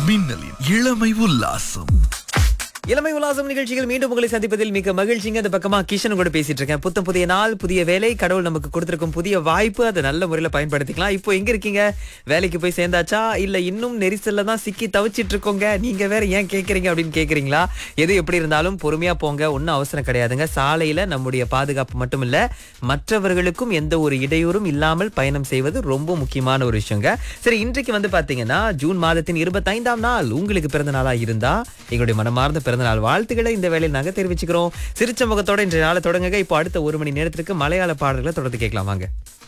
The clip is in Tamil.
மின்னலின் இளமை உல்லாசம் இளமை உல்லாசம் நிகழ்ச்சிகள் மீண்டும் உங்களை சந்திப்பதில் மிக மகிழ்ச்சிங்க அந்த பக்கமா கிஷன் கூட பேசிட்டு இருக்கேன் புத்தம் புதிய நாள் புதிய வேலை கடவுள் நமக்கு கொடுத்திருக்கும் புதிய வாய்ப்பு அதை நல்ல முறையில பயன்படுத்திக்கலாம் இப்போ எங்க இருக்கீங்க வேலைக்கு போய் சேர்ந்தாச்சா இல்ல இன்னும் நெரிசல்ல தான் சிக்கி தவிச்சிட்டு இருக்கோங்க நீங்க வேற ஏன் கேக்குறீங்க அப்படின்னு கேக்குறீங்களா எது எப்படி இருந்தாலும் பொறுமையா போங்க ஒன்னும் அவசரம் கிடையாதுங்க சாலையில நம்முடைய பாதுகாப்பு மட்டும் இல்ல மற்றவர்களுக்கும் எந்த ஒரு இடையூறும் இல்லாமல் பயணம் செய்வது ரொம்ப முக்கியமான ஒரு விஷயங்க சரி இன்றைக்கு வந்து பாத்தீங்கன்னா ஜூன் மாதத்தின் இருபத்தைந்தாம் நாள் உங்களுக்கு பிறந்த நாளா இருந்தா எங்களுடைய மனமார்ந்த பிறந்த நாள் வாழ்த்துக்களை இந்த வேலையில் நாங்க தெரிவிச்சுக்கிறோம் சிரிச்ச முகத்தோட இன்றைய நாளை தொடங்குங்க இப்போ அடுத்த ஒரு மணி நேரத்திற்கு மலையாள பாடல்களை தொடர்ந்து கேட்கலாம் வாங்க